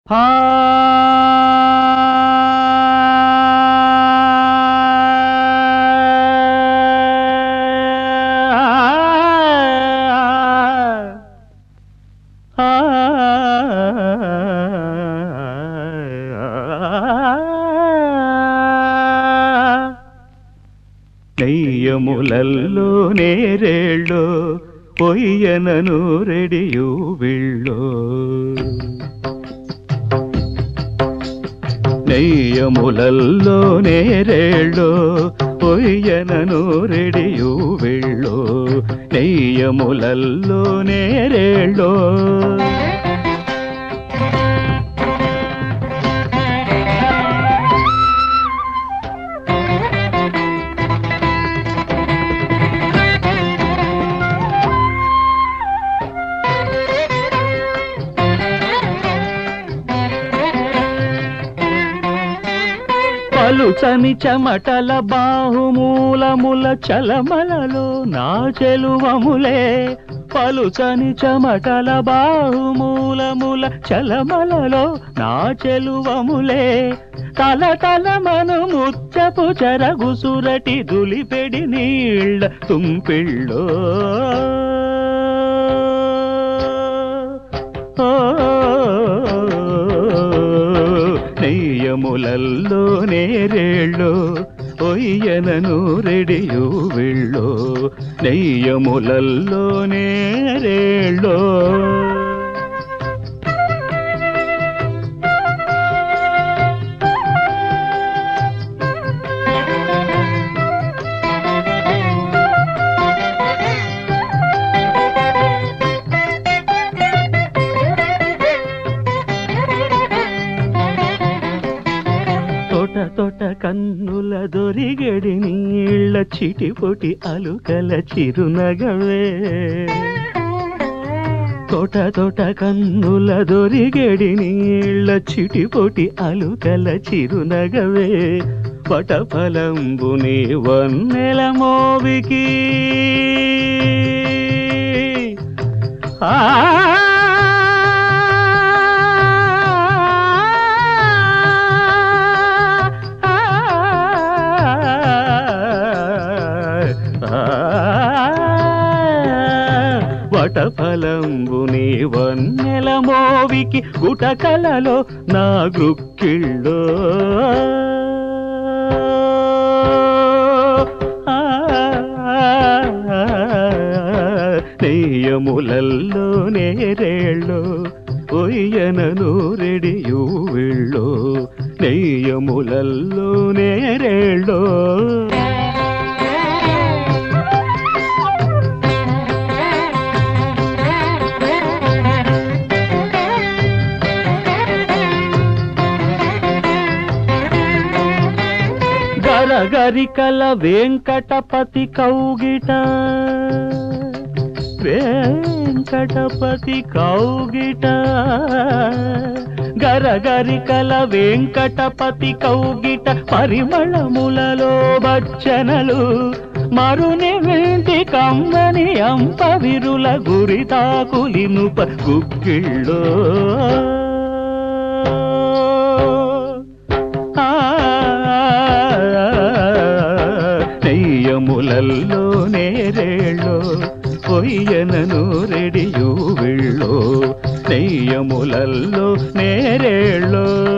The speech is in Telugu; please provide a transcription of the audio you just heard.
నెయ్యములల్లో నేరేళ్ళో పొయ్యనను రెడియు విళ్ళో నెయ్యములల్లో నేరేళ్ళో పొయ్యనను రెడియు విళ్ళో నెయ్యములల్లో నేరేళ్ళో పలుచని చెమటల బాహుమూలముల చలమలలో నా చెలువములే పలుచని చెమటల బాహుమూలముల చలమలలో నా చెలువములే తల తల మను ముచ్చపు చెరగుసురటి దులిపెడి నీళ్ళ తుంపిళ్ళో నెయ్యములల్లో నేరేళ్ళో ఒయ్యనను రెడియు విళ్ళో నెయ్యములల్లో నేరేళ్ళో తోట తోట కన్నుల దొరిగడి నీళ్ళ చిటిపొటి అలుకల చిరునగవే తోట తోట కన్నుల దొరిగడి నీళ్ళ చిటిపొటి అలుకల చిరునగవే పటఫలంబుని వన్నెల మోవికి ఆ వటఫలంబుని వన్నెల మోవికి గుటకలలో నా గృక్కిళ్ళో నెయ్యములల్లో నేరేళ్ళో ఒయ్యనను రెడియు విళ్ళో నెయ్యములల్లో నేరేళ్ళో గరగరికల వెంకటపతి కౌగిట వెంకటపతి కౌగిట గరగరికల వెంకటపతి కౌగిట పరిమళములలో బచ్చనలు మరుని వింటి కమ్మని అంప విరుల గురితాకులినుప గుగ్గిళ్ళో నెయ్యములల్లో నేరేళ్ళో పొయ్యనను రెడియు విళ్ళో నెయ్యములల్లో నేరేళ్ళో